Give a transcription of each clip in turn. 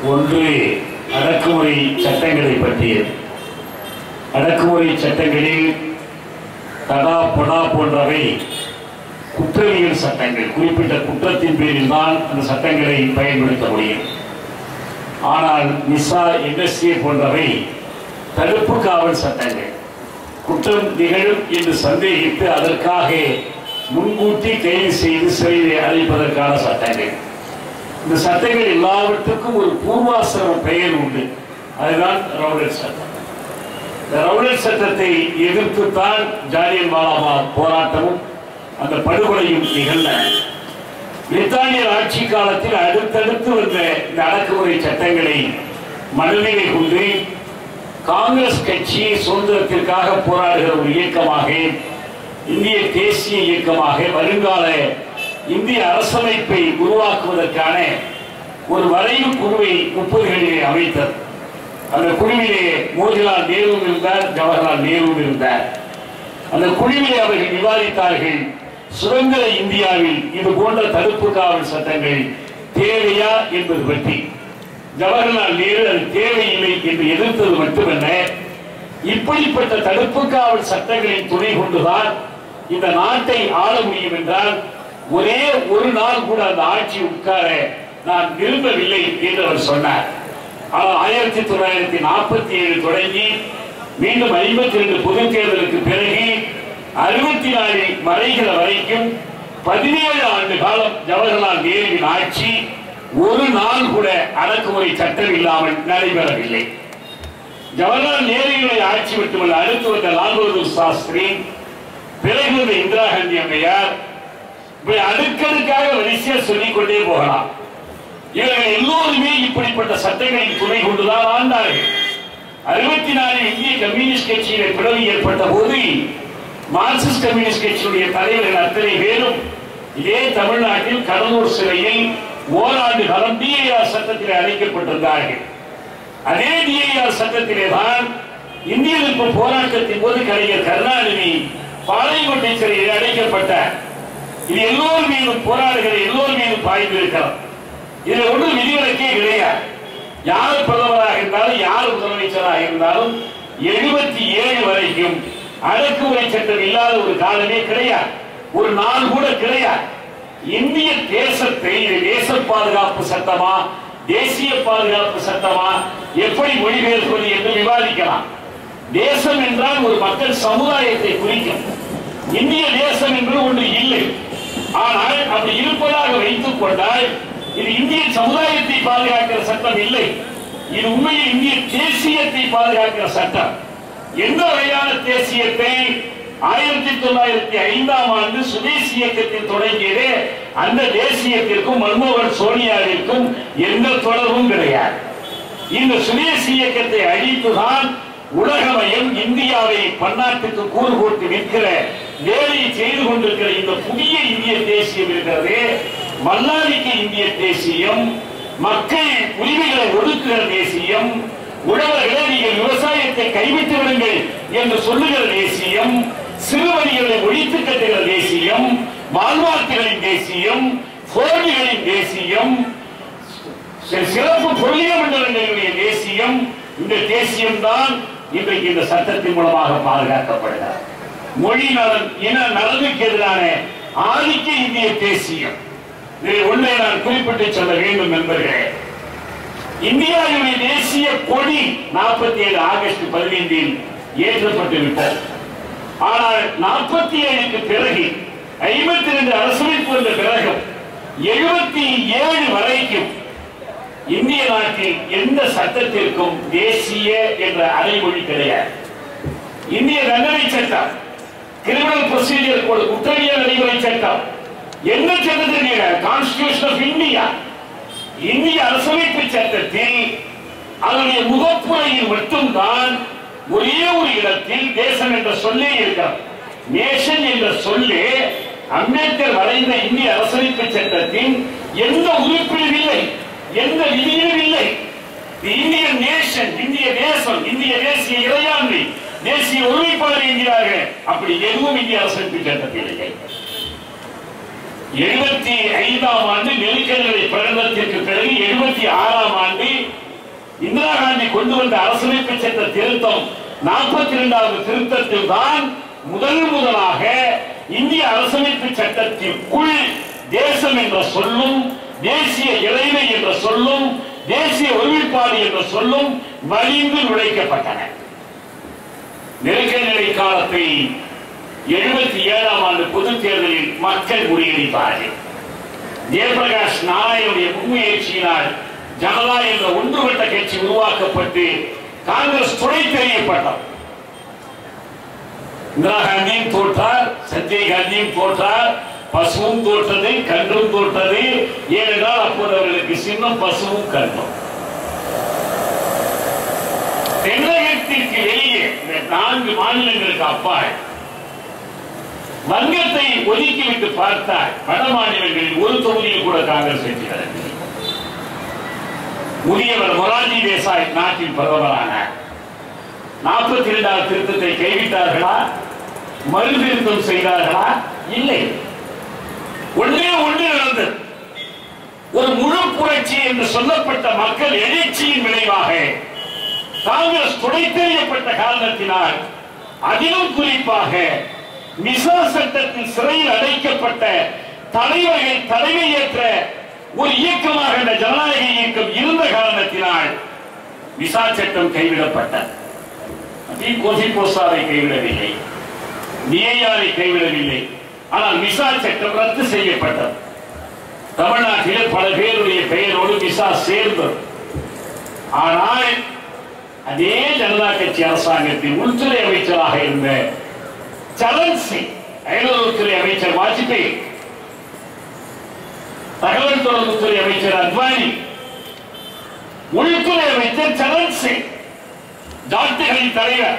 ஒன்று அடக்குமுறை சட்டங்களை பற்றியது அடக்குமுறை சட்டங்களில் தடா பொடா போன்றவை குற்றவியல் சட்டங்கள் குறிப்பிட்ட குற்றத்தின் பேரில் தான் அந்த சட்டங்களை பயன்படுத்த முடியும் ஆனால் மிசா என்எஸ்ஏ போன்றவை தடுப்பு காவல் சட்டங்கள் குற்றம் நிகழும் என்று சந்தேகித்து அதற்காக முன்கூட்டி கைது செய்து சிறையில் அழைப்பதற்கான சட்டங்கள் இந்த சட்டங்கள் எல்லாவற்றுக்கும் ஒரு பூர்வாசிரம பெயர் உண்டு அதுதான் ரவுலட் சட்டம் இந்த ரவுலட் சட்டத்தை எதிர்த்துத்தான் ஜாலியன் வாலாபாக் போராட்டமும் அந்த படுகொலையும் நிகழ்ந்தன பிரித்தானியர் ஆட்சி காலத்தில் அடுத்தடுத்து வந்த இந்த அடக்குமுறை சட்டங்களை மனநிலை கொண்டு காங்கிரஸ் கட்சி சுதந்திரத்திற்காக போராடுகிற ஒரு இயக்கமாக இந்திய தேசிய இயக்கமாக வருங்கால இந்திய அரசமைப்பை உருவாக்குவதற்கான ஒரு வரைவு குழுவை முப்பதுகளிலே அமைத்தது அந்த குழுவிலே மோதிலால் நேரு இருந்தார் ஜவஹர்லால் நேரு இருந்தார் அந்த குழுவிலே அவர்கள் விவாதித்தார்கள் சுதந்திர இந்தியாவில் இது போன்ற தடுப்பு காவல் சட்டங்கள் தேவையா என்பது பற்றி ஜவஹர்லால் நேரு அது தேவையில்லை என்று எதிர்த்தது மட்டுமல்ல இப்படிப்பட்ட தடுப்பு காவல் சட்டங்களின் துணை கொண்டுதான் இந்த நாட்டை ஆள முடியும் என்றால் ஒரே ஒரு நாள் கூட அந்த ஆட்சி உட்கார நான் விரும்பவில்லை என்று அவர் சொன்னார் ஆனால் ஆயிரத்தி தொள்ளாயிரத்தி நாற்பத்தி ஏழு தொடங்கி மீண்டும் ஐம்பத்தி ரெண்டு பொது தேர்தலுக்கு பிறகு அறுபத்தி நாலில் மறைகிற வரைக்கும் பதினேழு ஆண்டு காலம் ஜவஹர்லால் நேருவின் ஆட்சி ஒரு நாள் கூட அடக்குமுறை சட்டம் இல்லாமல் நடைபெறவில்லை ஜவஹர்லால் நேருவினுடைய ஆட்சி மட்டுமல்ல அடுத்து வந்த லால் பகதூர் சாஸ்திரி பிறகு வந்த இந்திரா காந்தி அம்மையார் இப்படி அடுக்கடுக்காக வரிசையா சொல்லிக் கொண்டே போகலாம் இவர்கள் எல்லோருமே இப்படிப்பட்ட சட்டங்களின் துணை கொண்டுதான் ஆண்டார்கள் அறுபத்தி நாலில் இந்திய கம்யூனிஸ்ட் கட்சியில பிளவு ஏற்பட்ட போது மார்க்சிஸ்ட் கம்யூனிஸ்ட் கட்சியுடைய தலைவர்கள் அத்தனை பேரும் இதே தமிழ்நாட்டில் கடலூர் சிறையில் ஓராண்டு காலம் டிஏஆர் சட்டத்தில் அழைக்கப்பட்டிருந்தார்கள் அதே டிஏஆர் சட்டத்திலே தான் இந்திய எதிர்ப்பு போராட்டத்தின் போது கலைஞர் கருணாநிதி பாளையங்கோட்டை சிறையில் அடைக்கப்பட்டார் இது எல்லோர் மீதும் போராடுகிற எல்லோர் மீதும் பாய்ந்திருக்கிறது இதுல ஒன்றும் விதிவிலக்கே கிடையாது யார் பிரதமராக இருந்தாலும் யார் முதலமைச்சராக இருந்தாலும் எழுபத்தி ஏழு வரைக்கும் அடக்குமுறை சட்டம் இல்லாத ஒரு காலமே கிடையாது ஒரு நாள் கூட கிடையாது இந்திய தேசத்தை இது தேச பாதுகாப்பு சட்டமா தேசிய பாதுகாப்பு சட்டமா எப்படி மொழிபெயர்ப்பது என்று விவாதிக்கலாம் தேசம் என்றால் ஒரு மக்கள் சமுதாயத்தை குறிக்கும் இந்திய தேசம் என்று ஒன்று இல்லை ஆனால் அப்படி இருப்பதாக வைத்துக் கொண்டால் இது இந்திய சமுதாயத்தை பாதுகாக்கிற சட்டம் இல்லை இது உண்மையில் இந்திய தேசியத்தை பாதுகாக்கிற சட்டம் எந்த வகையான தேசியத்தை ஆயிரத்தி தொள்ளாயிரத்தி ஐந்தாம் ஆண்டு சுதேசி இயக்கத்தில் தொடங்கியதே அந்த தேசியத்திற்கும் மன்மோகன் சோனியாவிற்கும் எந்த தொடர்பும் கிடையாது இந்த சுதேசி இயக்கத்தை அழித்துதான் உலகமயம் இந்தியாவை பன்னாட்டுக்கு கூறு போட்டு நிற்கிற வேலையை செய்து கொண்டிருக்கிற இந்த புதிய இந்திய தேசியம் இருக்கிறது மல்லாதிக்க இந்திய தேசியம் மக்கள் உரிமைகளை ஒடுக்குகிற தேசியம் உழவர்களே நீங்கள் விவசாயத்தை கைவிட்டு விடுங்கள் என்று சொல்லுகிற தேசியம் சிறுவரிகளை ஒழித்து கட்டுகிற தேசியம் வாழ்வார்த்தைகளின் தேசியம் போர்டிகளின் தேசியம் சி- சிறப்பு பொருளிய மண்டலங்களுடைய தேசியம் இந்த தேசியம் தான் இன்றைக்கு இந்த சட்டத்தின் மூலமாக பாதுகாக்கப்படுகிறது மொழி நலன் இன நலனுக்கு எதிரான ஆதிக்க இந்திய தேசியம் இதை ஒன்றை நான் குறிப்பிட்டு சொல்ல வேண்டும் நண்பர்களே இந்தியாவுடைய தேசிய கொடி நாற்பத்தி ஏழு ஆகஸ்ட் பதினைந்தில் ஏற்றப்பட்டு விட்டது ஆனால் நாற்பத்தி ஏழுக்கு பிறகு ஐம்பத்தி ரெண்டு அரசமைப்பு வந்த பிறகும் எழுபத்தி ஏழு வரைக்கும் இந்திய நாட்டில் எந்த சட்டத்திற்கும் தேசிய என்ற அடைமொழி கிடையாது இந்திய தண்டனை சட்டம் கிரிமினல் ப்ரொசீஜர் கோடு குற்றவியல் நடைமுறை சட்டம் எந்த சட்டத்தில் கான்ஸ்டிடியூஷன் ஆஃப் இந்தியா இந்திய அரசமைப்பு சட்டத்தில் அதனுடைய முகப்புறையில் மட்டும்தான் ஒரே ஒரு இடத்தில் தேசம் என்ற சொல்லே இருக்கிறது நேஷன் என்ற சொல்லே அம்பேத்கர் வரைந்த இந்திய அரசமைப்பு சட்டத்தின் எந்த உறுப்பிலும் இல்லை எந்த விதியிலும் இல்லை இந்திய நேஷன் இந்திய தேசம் இந்திய தேசிய இறையாண்மை தேசிய ஒருமைப்பாடு என்கிறார்கள் அப்படி எதுவும் இந்திய அரசமைப்பு சட்டத்தில் இல்லை எழுபத்தி ஐந்தாம் ஆண்டு நெருக்கடிகளை பிரகடனத்திற்கு பிறகு எழுபத்தி ஆறாம் ஆண்டு இந்திரா காந்தி கொண்டு வந்த அரசமைப்பு சட்ட திருத்தம் நாற்பத்தி இரண்டாவது திருத்தத்தில் தான் முதல் முதலாக இந்திய அரசமைப்பு சட்டத்திற்குள் தேசம் என்ற சொல்லும் தேசிய இறைமை என்ற சொல்லும் தேசிய ஒருமைப்பாடு என்ற சொல்லும் வலிந்து நுழைக்கப்பட்டன நெருக்கடி நிலை காலத்தை எழுபத்தி ஏழாம் ஆண்டு பொதுத் தேர்தலில் மக்கள் முறியடித்தார்கள் ஜெயபிரகாஷ் நாராயணுடைய முன்முயற்சியினால் ஜனதா என்ற ஒன்றுபட்ட கட்சி உருவாக்கப்பட்டு காங்கிரஸ் துணை தெரியப்பட்டது இந்திரா காந்தியும் தோற்றார் சஞ்சய் காந்தியும் தோற்றார் பசுவும் தோற்றது கன்றும் தோற்றது ஏனென்றால் அப்போது அவர்களுக்கு சின்னம் பசுவும் கன்றும் தென்னகத்திற்கு வெளியே இந்த நான்கு மாநிலங்களுக்கு அப்பால் வங்கத்தை ஒதுக்கிவிட்டு பார்த்தால் வட மாநிலங்களில் ஒரு தொகுதியில் கூட காங்கிரஸ் வெற்றி பெறவில்லை முதியவர் மொரார்ஜி தேசாய் நாட்டின் பிரதமரானார் நாற்பத்தி இரண்டாவது திருத்தத்தை கைவிட்டார்களா மறு திருத்தம் செய்தார்களா இல்லை ஒன்றே ஒன்று நடந்தது ஒரு முழு புரட்சி என்று சொல்லப்பட்ட மக்கள் எழுச்சியின் விளைவாக காங்கிரஸ் துணை தெரியப்பட்ட காரணத்தினால் அதிலும் குறிப்பாக மிசா சட்டத்தில் சிறையில் அடைக்கப்பட்ட தலைவர்கள் தலைமையேற்ற ஒரு இயக்கமாக இந்த ஜனநாயக இயக்கம் இருந்த காரணத்தினால் மிசா சட்டம் கைவிடப்பட்டது டி கோசி போசாரை கைவிடவில்லை நியையாரை கைவிடவில்லை ஆனால் மிசா சட்டம் ரத்து செய்யப்பட்டது தமிழ்நாட்டிலே பல பேருடைய பெயரோடு மிசா சேர்ந்தது ஆனால் அதே ஜனதா கட்சி அரசாங்கத்தின் உள்துறை அமைச்சராக இருந்த சரண் சிங் அயலுறவுத்துறை அமைச்சர் வாஜ்பேயி தகவல் தொடர்புத்துறை அமைச்சர் அத்வானி உள்துறை அமைச்சர் சரண் சிங் டாக்டர்களின் தலைவர்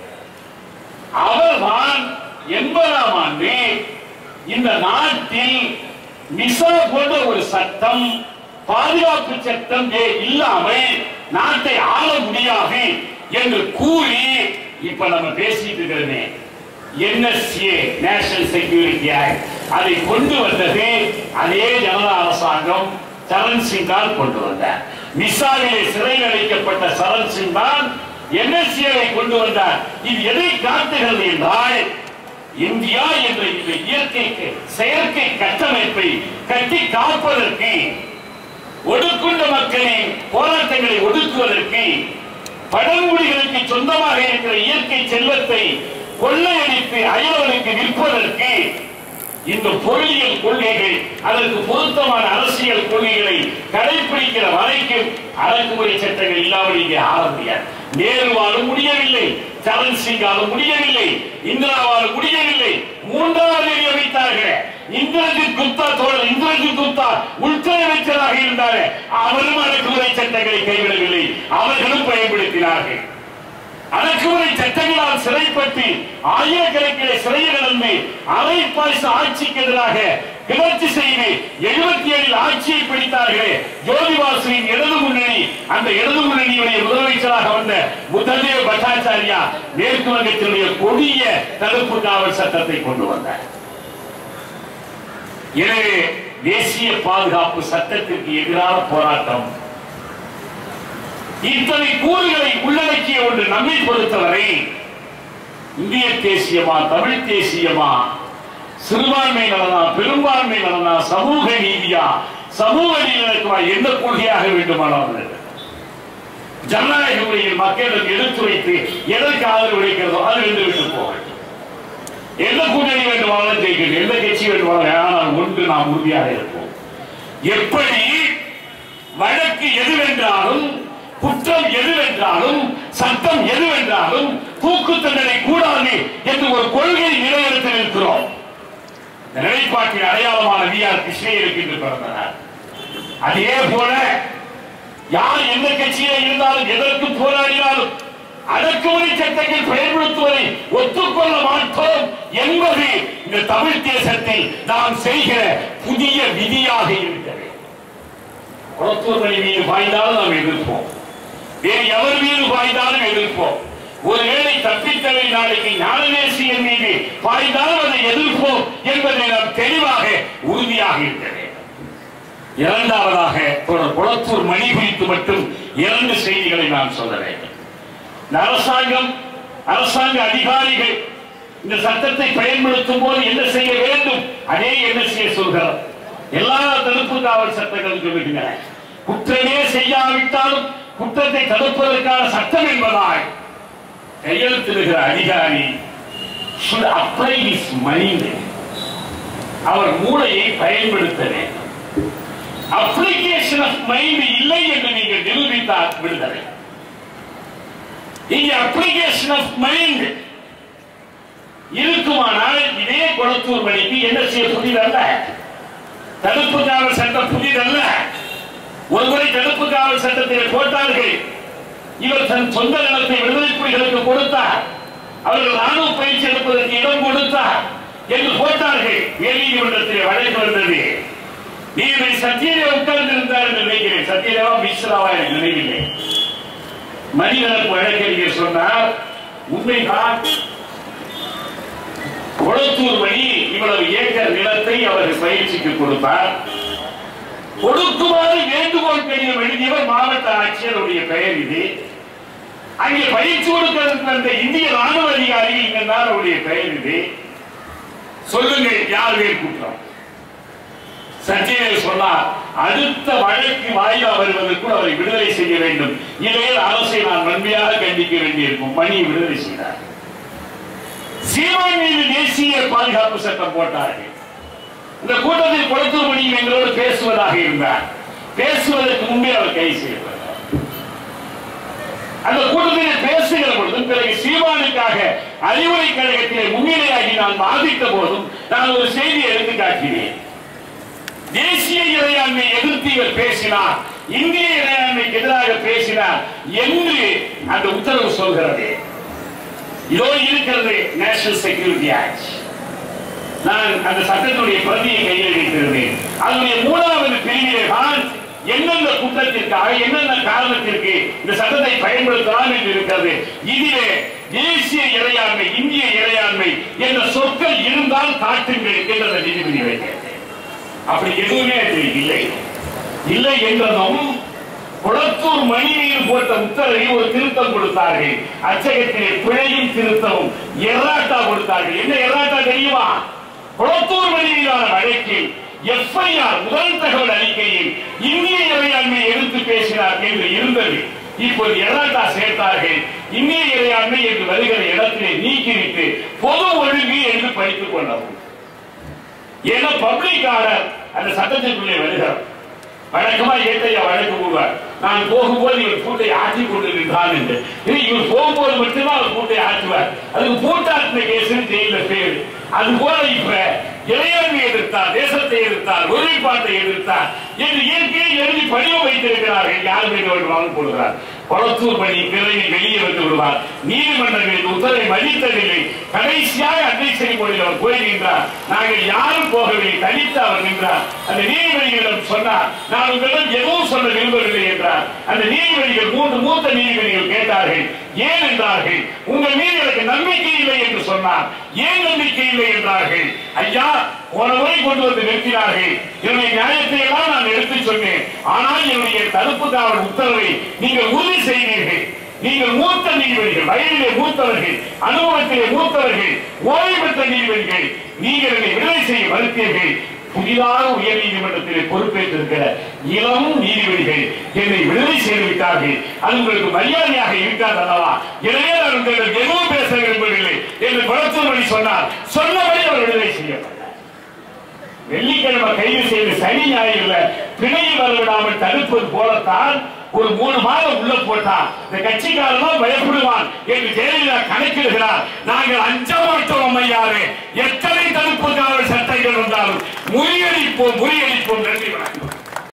அவர்தான் எண்பதாம் ஆண்டு இந்த நாட்டில் மிசா போன்ற ஒரு சட்டம் பாதுகாப்பு சட்டம் ஏ- இல்லாமல் நாட்டை ஆள முடியாது என்று கூறி இப்ப நம்ம பேசிட்டு இருக்கிறோமே என்எஸ்ஏ நேஷனல் செக்யூரிட்டி ஆக்ட் அதை கொண்டு வந்தது அதே ஜனதா அரசாங்கம் சரண் சிங் தான் கொண்டு வந்தார் மிசாவிலே சிறையில் அடைக்கப்பட்ட சரண் சிங் தான் என்எஸ்ஏவை கொண்டு வந்தார் இது எதை காட்டுகிறது என்றால் இந்தியா என்ற இந்த இயற்கை செயற்கை கட்டமைப்பை கட்டி காப்பதற்கு ஒடுக்குண்ட மக்களின் போராட்டங்களை ஒடுக்குவதற்கு பழங்குடிகளுக்கு சொந்தமாக இருக்கிற இயற்கை செல்வத்தை கொள்ளையடித்து அயலவனுக்கு விற்பதற்கு இந்த பொருளியல் கொள்கைகள் அதற்கு பொருத்தமான அரசியல் கொள்கைகளை கடைபிடிக்கிற வரைக்கும் அடக்குமுறை சட்டங்கள் இல்லாமல் இங்கே ஆள முடியாது நேருவாலும் முடியவில்லை சரண் சிங்காலும் முடியவில்லை இந்திராவாலும் முடியவில்லை மூன்றாவது வைத்தார்கள் இந்திரஜித் குப்தா தோழர் இந்திரஜித் குப்தா உள்துறை அமைச்சராக இருந்தார் அவரும் அடக்குமுறை சட்டங்களை கைவிடவில்லை அவர்களும் பயன்படுத்தினார்கள் அடக்குமுறை சட்டங்களால் சிறைப்பட்டு ஆயிரக்கணக்கிலே சிறையில் இருந்து அரை பாய்ச்ச ஆட்சிக்கு எதிராக கிளர்ச்சி செய்து எழுபத்தி ஏழில் ஆட்சியை பிடித்தார்களே ஜோதிபாசுவின் இடது முன்னணி அந்த இடது முன்னணியுடைய முதலமைச்சராக வந்த புத்ததேவ் பட்டாச்சாரியா மேற்கு வங்கத்தினுடைய கொடிய தடுப்பு காவல் சட்டத்தை கொண்டு வந்தார் எனவே தேசிய பாதுகாப்பு சட்டத்திற்கு எதிரான போராட்டம் இத்தனை கூறுகளை உள்ளடக்கிய ஒன்று நம்மை பொறுத்தவரை இந்திய தேசியமா தமிழ் தேசியமா சிறுபான்மை நலனா பெரும்பான்மை நலனா சமூக நீதியா சமூக நீதிக்குமா எந்த கொள்கையாக வேண்டுமானாலும் இருக்கட்டும். ஜனநாயக முறையில் மக்களிடம் எடுத்துரைத்து எதற்கு ஆதரவு அளிக்கிறதோ அது வென்று விட்டு போகட்டும் எந்த கூட்டணி வேண்டுமானாலும் ஜெயிக்கட்டும் எந்த கட்சி வேண்டுமானாலும் ஆனால் ஒன்று நாம் உறுதியாக இருப்போம் எப்படி வழக்கு எதுவென்றாலும் குற்றம் எதுவென்றாலும் சட்டம் எதுவென்றாலும் தூக்கு தண்டனை கூடாது என்று ஒரு கொள்கை நிலையெடுத்து இருக்கிறோம் இந்த நிலைப்பாட்டின் அடையாளமான வி ஆர் கிருஷ்ணகிரிக்கு இன்று பிறந்தனர் அதே போல யார் எந்த கட்சியில இருந்தாலும் எதற்கு போராடினாலும் அடக்குமுறை சட்டங்கள் பயன்படுத்துவதை ஒத்துக்கொள்ள மாட்டோம் என்பது இந்த தமிழ் தேசத்தில் நாம் செய்கிற புதிய விதியாக இருக்கிறது குளத்தூர் மணி மீது பாய்ந்தாலும் நாம் எதிர்ப்போம் வேறு எவர் மீது பாய்ந்தாலும் எதிர்ப்போம் ஒருவேளை தப்பித்தலை நாளைக்கு ஞானதேசியன் மீது பாய்ந்தால் அதை எதிர்ப்போம் என்பதை நாம் தெளிவாக உறுதியாக இருக்க வேண்டும் இரண்டாவதாக தொடர் குளத்தூர் மணி குறித்து மட்டும் இரண்டு செய்திகளை நான் சொல்ல வேண்டும் இந்த அரசாங்கம் அரசாங்க அதிகாரிகள் இந்த சட்டத்தை பயன்படுத்தும் போது என்ன செய்ய வேண்டும் அதே என்ன செய்ய சொல்கிறார் எல்லா தடுப்பு காவல் சட்டங்களும் சொல்லுகின்றன குற்றமே செய்யாவிட்டாலும் குற்றத்தை தடுப்பதற்கான சட்டம் என்பதால் கையெழுத்திடுகிற அதிகாரி should apply his mind. அவர் மூளையை பயன்படுத்த வேண்டும் அப்ளிகேஷன் ஆஃப் மைண்ட் இல்லை என்று நீங்கள் நிரூபித்தால் விடுதலை இங்கே அப்ளிகேஷன் ஆஃப் மைண்ட் இருக்குமானால் இதே குளத்தூர் மணிக்கு என்ன செய்ய புதிதல்ல தடுப்பு காவல் சட்டம் புதிதல்ல ஒருமுறை தடுப்பு காவல் சட்டத்தில் போட்டார்கள் இவர் தன் சொந்த நிலத்தை விடுதலை புலிகளுக்கு கொடுத்தார் அவர்கள் ராணுவ பயிற்சி எடுப்பதற்கு இடம் கொடுத்தார் என்று போட்டார்கள் உயர்நீதிமன்றத்தில் வழக்கு வந்தது நீதிபதி சத்யதேவ உட்கார்ந்து இருந்தார் என்று நினைக்கிறேன் சத்யதேவா மிஸ்ராவா எனக்கு நினைவில்லை மனிதனுக்கு வழக்கறிஞர் சொன்னார் உண்மைதான் கொளத்தூர் வழி இவ்வளவு ஏக்கர் நிலத்தை அவர்கள் பயிற்சிக்கு கொடுத்தார் கொடுக்குமாறு வேண்டுகோள் கடிதம் எழுதியவர் மாவட்ட ஆட்சியருடைய பெயர் இது அங்கே பயிற்சி கொடுக்கிறதுக்கு வந்த இந்திய ராணுவ அதிகாரி இங்க தான் அவருடைய பெயர் இது சொல்லுங்கள் யார் மேல் குற்றம் சஞ்சய் சொன்னார் அடுத்த வழக்கு வாயிலா வருவதற்குள் அவரை விடுதலை செய்ய வேண்டும் இதையே அரசை நான் வன்மையாக கண்டிக்க வேண்டியிருக்கும் மணியை விடுதலை செய்தார் சீமான் மீது தேசிய பாதுகாப்பு சட்டம் போட்டார்கள் இந்த கூட்டத்தில் கொளத்தூர் மணியும் எங்களோடு பேசுவதாக இருந்தார் பேசுவதற்கு முன்பே அவர் கைது செய்யப்பட்டார் அந்த கூட்டத்தில் பேசுகிற பொழுதும் பிறகு சீமானுக்காக அறிவுரை கழகத்திலே முன்னிலையாகி நான் வாதித்த போதும் நான் ஒரு செய்தியை எடுத்து காட்டினேன் தேசிய இறையாண்மை எதிர்த்து இவர் பேசினார் இந்திய இறையாண்மைக்கு எதிராக பேசினார் என்று அந்த உத்தரவு சொல்கிறது இதோ இருக்கிறது நேஷனல் செக்யூரிட்டி ஆக்ட் நான் அந்த சட்டத்துடைய பிரதியை கையில் வைத்திருந்தேன் அதனுடைய மூணாவது பிரிவிலே தான் எந்தெந்த குற்றத்திற்காக என்னென்ன காரணத்திற்கு இந்த சட்டத்தை பயன்படுத்தலாம் என்று இருக்கிறது இதிலே தேசிய இறையாண்மை இந்திய இறையாண்மை என்ற சொற்கள் இருந்தால் காட்டுங்கள் என்று அந்த நீதிபதி வைத்தேன் அப்படி எதுவுமே அதில் இல்லை இல்லை என்றதும் குளத்தூர் மணி மீது போட்ட உத்தரவில் ஒரு திருத்தம் கொடுத்தார்கள் அச்சகத்திலே பிழையும் திருத்தமும் எர்ராட்டா கொடுத்தார்கள் என்ன எர்ராட்டா தெரியுமா குளத்தூர் மணி மீதான வழக்கில் எஃப்ஐஆர் முதல் தகவல் அறிக்கையில் இந்திய இறையாண்மை எடுத்து பேசினார் என்று இருந்தது இப்போது எர்ராட்டா சேர்த்தார்கள் இந்திய இறையாண்மை என்று வருகிற இடத்திலே நீக்கிவிட்டு பொது ஒழுங்கு என்று படித்துக் கொண்டவர் ஏன்னா பப்ளிக் ஆர்டர் அந்த சட்டத்திற்குள்ளே வருகிறார் வழக்கமா ஏற்றையா வழக்கு போவார் நான் போகும்போது இவர் பூட்டை ஆட்டி கொண்டு நின்றான் என்று இது இவர் போகும்போது மட்டும்தான் அவர் பூட்டை ஆற்றுவார் அதுக்கு பூட்டாட்டின கேஸ் ஜெயில பேரு அது போல இப்ப இளையாண்மை எதிர்த்தார் தேசத்தை எதிர்த்தார் ஒருமைப்பாட்டை எதிர்த்தார் என்று இயற்கையை எழுதி படிவ வைத்திருக்கிறார்கள் யார் மீது வேண்டுமானாலும் போடுகிறார் கொளத்தூர் பணி விரைவில் வெளியே வந்து விடுவார் நீதிமன்றங்களின் உத்தரவை மதித்ததில்லை கடைசியாக அன்னை செறிமொழியில் அவர் கூறுகின்றார் நாங்கள் யாரும் போகவில்லை தனித்து அவர் நின்றார் அந்த நீதிபதிகளிடம் சொன்னார் நான் உங்களிடம் எதுவும் சொல்ல விரும்பவில்லை என்றார் அந்த நீதிபதிகள் மூன்று மூத்த நீதிபதிகள் கேட்டார்கள் ஏன் என்றார்கள் உங்கள் மீது எனக்கு நம்பிக்கை இல்லை என்று சொன்னார் ஏன் நம்பிக்கை இல்லை என்றார்கள் ஐயா போன முறை கொண்டு வந்து நிறுத்தினார்கள் என்னுடைய நியாயத்தை எல்லாம் நான் எடுத்து சொன்னேன் ஆனால் என்னுடைய தடுப்பு காவல் உத்தரவை நீங்கள் உறுதி செய்தீர்கள் நீங்கள் மூத்த நீதிபதிகள் வயதிலே மூத்தவர்கள் அனுபவத்திலே மூத்தவர்கள் ஓய்வு பெற்ற நீதிபதிகள் நீங்கள் என்னை விடுதலை செய்ய மறுத்தீர்கள் புதிதாக உயர் நீதிமன்றத்திலே பொறுப்பேற்றிருக்கிற இளம் நீதிபதிகள் என்னை விடுதலை செய்து விட்டார்கள் அது உங்களுக்கு மரியாதையாக இருக்காது அல்லவா எனவே நான் உங்களிடம் எதுவும் பேச விரும்பவில்லை என்று குளத்தூர்மணி சொன்னார் சொன்னபடி அவர் விடுதலை செய்யப்பட்டார் வெள்ளிக்கிழமை கைது செய்து சனி ஞாயிறுல பிணையில் வரவிடாமல் தடுப்பது போலத்தான் ஒரு மூணு மாதம் உள்ள போட்டா இந்த கட்சிக்காரன் பயப்படுவான் என்று ஜெயலலிதா கணக்கிடுகிறார் நாங்கள் அஞ்ச மாட்டோம் அம்மையாரே எத்தனை தடுப்பு காவல் சட்டங்கள் வந்தாலும் முறியடிப்போம் முறியடிப்போம் நன்றி வணக்கம்